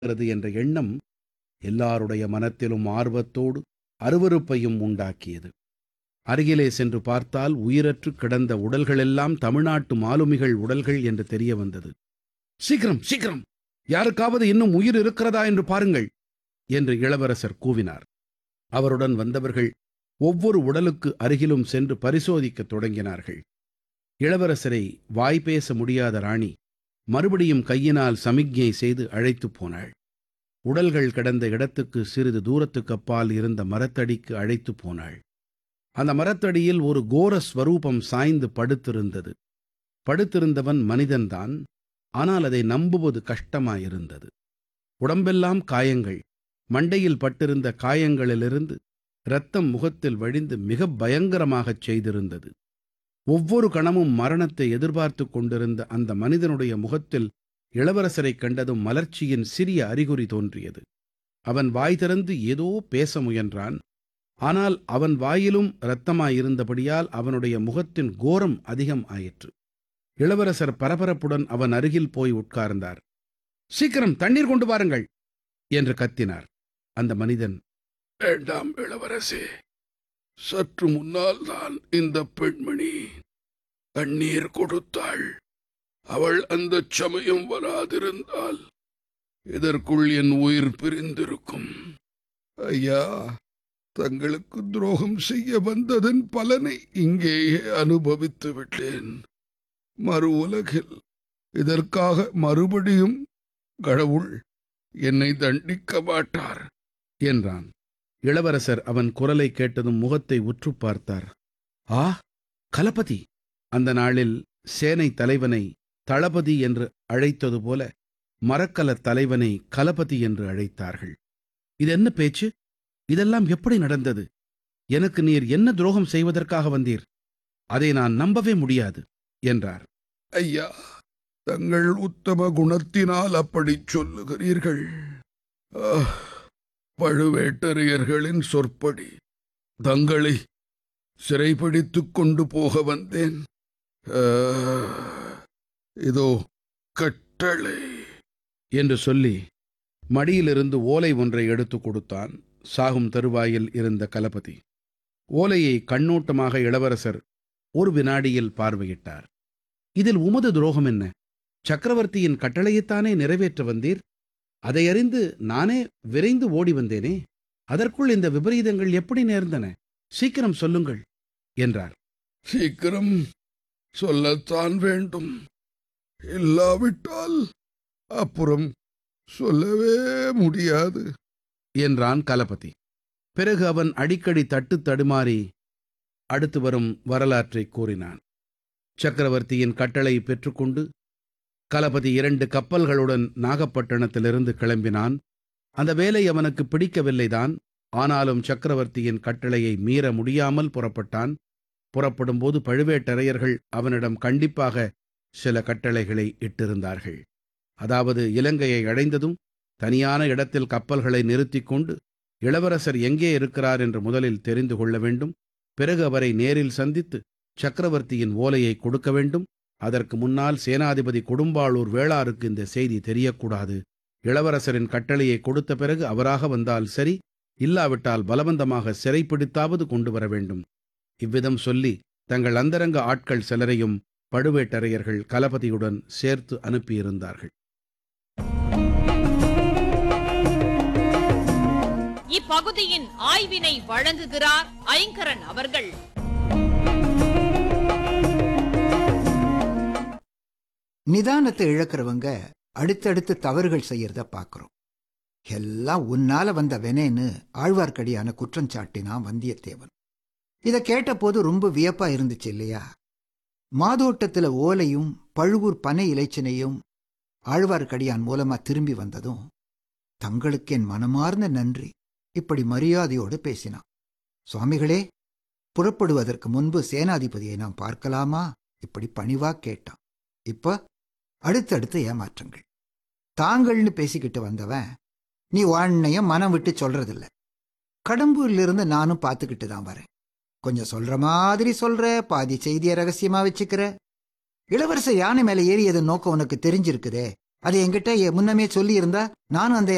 இருக்கிறது என்ற எண்ணம் எல்லாருடைய மனத்திலும் ஆர்வத்தோடு அருவருப்பையும் உண்டாக்கியது அருகிலே சென்று பார்த்தால் உயிரற்று கிடந்த உடல்களெல்லாம் தமிழ்நாட்டு மாலுமிகள் உடல்கள் என்று தெரிய வந்தது சீக்கிரம் சீக்கிரம் யாருக்காவது இன்னும் உயிர் இருக்கிறதா என்று பாருங்கள் என்று இளவரசர் கூவினார் அவருடன் வந்தவர்கள் ஒவ்வொரு உடலுக்கு அருகிலும் சென்று பரிசோதிக்கத் தொடங்கினார்கள் இளவரசரை வாய் பேச முடியாத ராணி மறுபடியும் கையினால் சமிக்ஞை செய்து அழைத்துப் போனாள் உடல்கள் கிடந்த இடத்துக்கு சிறிது தூரத்துக்கு அப்பால் இருந்த மரத்தடிக்கு அழைத்துப் போனாள் அந்த மரத்தடியில் ஒரு கோர ஸ்வரூபம் சாய்ந்து படுத்திருந்தது படுத்திருந்தவன் மனிதன்தான் ஆனால் அதை நம்புவது கஷ்டமாயிருந்தது உடம்பெல்லாம் காயங்கள் மண்டையில் பட்டிருந்த காயங்களிலிருந்து இரத்தம் முகத்தில் வழிந்து மிக பயங்கரமாகச் செய்திருந்தது ஒவ்வொரு கணமும் மரணத்தை எதிர்பார்த்து கொண்டிருந்த அந்த மனிதனுடைய முகத்தில் இளவரசரைக் கண்டதும் மலர்ச்சியின் சிறிய அறிகுறி தோன்றியது அவன் வாய் திறந்து ஏதோ பேச முயன்றான் ஆனால் அவன் வாயிலும் இரத்தமாயிருந்தபடியால் அவனுடைய முகத்தின் கோரம் அதிகம் ஆயிற்று இளவரசர் பரபரப்புடன் அவன் அருகில் போய் உட்கார்ந்தார் சீக்கிரம் தண்ணீர் கொண்டு வாருங்கள் என்று கத்தினார் அந்த மனிதன் வேண்டாம் இளவரசே சற்று முன்னால் தான் இந்த பெண்மணி தண்ணீர் கொடுத்தாள் அவள் அந்த சமயம் வராதிருந்தால் இதற்குள் என் உயிர் பிரிந்திருக்கும் ஐயா தங்களுக்கு துரோகம் செய்ய வந்ததன் பலனை இங்கேயே அனுபவித்து விட்டேன் மறு உலகில் இதற்காக மறுபடியும் கடவுள் என்னை தண்டிக்க மாட்டார் என்றான் இளவரசர் அவன் குரலை கேட்டதும் முகத்தை உற்று பார்த்தார் ஆ கலபதி அந்த நாளில் சேனை தலைவனை தளபதி என்று அழைத்தது போல மரக்கலத் தலைவனை கலபதி என்று அழைத்தார்கள் இது என்ன பேச்சு இதெல்லாம் எப்படி நடந்தது எனக்கு நீர் என்ன துரோகம் செய்வதற்காக வந்தீர் அதை நான் நம்பவே முடியாது என்றார் ஐயா தங்கள் உத்தம குணத்தினால் அப்படிச் சொல்லுகிறீர்கள் ஆஹ், பழுவேட்டரையர்களின் சொற்படி தங்களை சிறைபிடித்துக் கொண்டு போக வந்தேன் ஆஹ், இதோ கட்டளை என்று சொல்லி மடியிலிருந்து ஓலை ஒன்றை எடுத்துக் கொடுத்தான் சாகும் தருவாயில் இருந்த கலபதி ஓலையை கண்ணோட்டமாக இளவரசர் ஒரு வினாடியில் பார்வையிட்டார் இதில் உமது துரோகம் என்ன சக்கரவர்த்தியின் கட்டளையைத்தானே நிறைவேற்ற வந்தீர் அதை அறிந்து நானே விரைந்து ஓடி வந்தேனே அதற்குள் இந்த விபரீதங்கள் எப்படி நேர்ந்தன சீக்கிரம் சொல்லுங்கள் என்றார் சீக்கிரம் சொல்லத்தான் வேண்டும் இல்லாவிட்டால் அப்புறம் சொல்லவே முடியாது என்றான் கலபதி பிறகு அவன் அடிக்கடி தட்டு தடுமாறி அடுத்து வரும் வரலாற்றைக் கூறினான் சக்கரவர்த்தியின் கட்டளை பெற்றுக்கொண்டு கலபதி இரண்டு கப்பல்களுடன் நாகப்பட்டினத்திலிருந்து கிளம்பினான் அந்த வேலை அவனுக்கு பிடிக்கவில்லைதான் ஆனாலும் சக்கரவர்த்தியின் கட்டளையை மீற முடியாமல் புறப்பட்டான் புறப்படும்போது பழுவேட்டரையர்கள் அவனிடம் கண்டிப்பாக சில கட்டளைகளை இட்டிருந்தார்கள் அதாவது இலங்கையை அடைந்ததும் தனியான இடத்தில் கப்பல்களை நிறுத்திக் கொண்டு இளவரசர் எங்கே இருக்கிறார் என்று முதலில் தெரிந்து கொள்ள வேண்டும் பிறகு அவரை நேரில் சந்தித்து சக்கரவர்த்தியின் ஓலையை கொடுக்க வேண்டும் அதற்கு முன்னால் சேனாதிபதி கொடும்பாளூர் வேளாருக்கு இந்த செய்தி தெரியக்கூடாது இளவரசரின் கட்டளையை கொடுத்த பிறகு அவராக வந்தால் சரி இல்லாவிட்டால் பலவந்தமாக சிறைப்பிடித்தாவது கொண்டு வர வேண்டும் இவ்விதம் சொல்லி தங்கள் அந்தரங்க ஆட்கள் சிலரையும் பழுவேட்டரையர்கள் கலபதியுடன் சேர்த்து அனுப்பியிருந்தார்கள் இப்பகுதியின் ஆய்வினை வழங்குகிறார் ஐங்கரன் அவர்கள் நிதானத்தை இழக்கிறவங்க அடுத்தடுத்து தவறுகள் செய்யறத பார்க்கிறோம் எல்லாம் உன்னால வந்த வெனேன்னு ஆழ்வார்க்கடியான குற்றம் சாட்டினான் வந்தியத்தேவன் இதை கேட்டபோது ரொம்ப வியப்பா இருந்துச்சு இல்லையா மாதோட்டத்துல ஓலையும் பழுவூர் பனை இலைச்சினையும் ஆழ்வார்க்கடியான் மூலமா திரும்பி வந்ததும் தங்களுக்கு என் மனமார்ந்த நன்றி இப்படி மரியாதையோடு பேசினான் சுவாமிகளே புறப்படுவதற்கு முன்பு சேனாதிபதியை நாம் பார்க்கலாமா இப்படி பணிவா கேட்டான் இப்ப அடுத்தடுத்த ஏமாற்றங்கள் தாங்கள்னு பேசிக்கிட்டு வந்தவன் நீ உன்னையும் மனம் விட்டு சொல்றதில்ல கடம்பூர்ல இருந்து நானும் பார்த்துக்கிட்டு தான் வரேன் கொஞ்சம் சொல்ற மாதிரி சொல்ற பாதி செய்தியை ரகசியமா வச்சுக்கிற இளவரசர் யானை மேல ஏறியதன் நோக்கம் உனக்கு தெரிஞ்சிருக்குதே அது என்கிட்ட எ- முன்னமே சொல்லி இருந்தா நானும் அந்த